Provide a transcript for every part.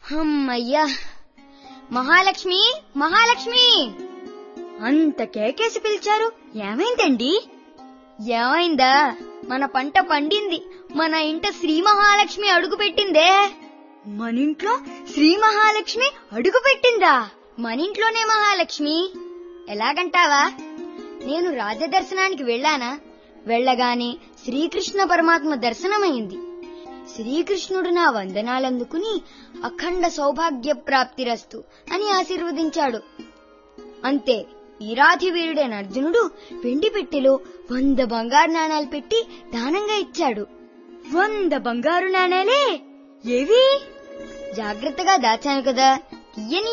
అమ్మయ్యా మహాలక్ష్మి మహాలక్ష్మి అంత కేకేసి పిలిచారు ఏమైందండి ఏమైందా మన పంట పండింది మన ఇంట శ్రీ మహాలక్ష్మి అడుగు పెట్టిందే మన ఇంట్లో శ్రీ మహాలక్ష్మి అడుగు పెట్టిందా మన ఇంట్లోనే మహాలక్ష్మి ఎలాగంటావా నేను రాజదర్శనానికి వెళ్ళానా వెళ్ళగానే శ్రీకృష్ణ పరమాత్మ దర్శనమైంది శ్రీకృష్ణుడు నా వందనాలందుకుని అఖండ సౌభాగ్య ప్రాప్తిరస్తు అని ఆశీర్వదించాడు అంతే వీరాధి వీరుడైన అర్జునుడు వెండి పెట్టెలో వంద బంగారు నాణాలు పెట్టి దానంగా ఇచ్చాడు వంద బంగారు నాణేలే ఏవి జాగ్రత్తగా దాచాను కదా తీయని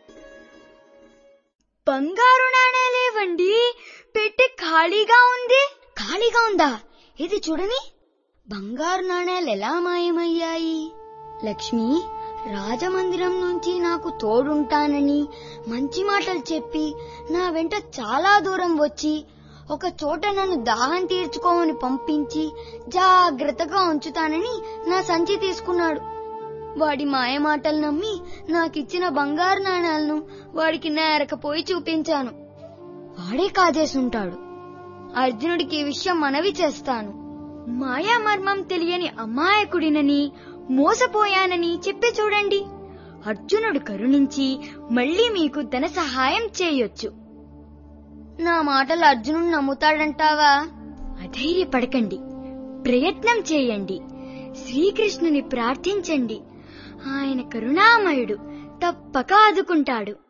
బంగారు నాణేలేవండి పెట్టి ఖాళీగా ఉంది ఖాళీగా ఉందా ఇది చూడని బంగారు నాణేలు ఎలా మాయమయ్యాయి లక్ష్మి రాజమందిరం నుంచి నాకు తోడుంటానని మంచి మాటలు చెప్పి నా వెంట చాలా దూరం వచ్చి ఒక చోట నన్ను దాహం తీర్చుకోమని పంపించి జాగ్రత్తగా ఉంచుతానని నా సంచి తీసుకున్నాడు వాడి మాయ మాటలు నమ్మి నాకిచ్చిన బంగారు నాణాలను వాడికి నేరకపోయి చూపించాను వాడే కాజేసుంటాడు అర్జునుడికి ఈ విషయం మనవి చేస్తాను మాయా మర్మం తెలియని అమాయకుడినని మోసపోయానని చెప్పి చూడండి అర్జునుడు కరుణించి మళ్ళీ మీకు ధన సహాయం చేయొచ్చు నా మాటలు అర్జునుడు నమ్ముతాడంటావా అధైర్యపడకండి ప్రయత్నం చేయండి శ్రీకృష్ణుని ప్రార్థించండి ఆయన కరుణామయుడు తప్పక ఆదుకుంటాడు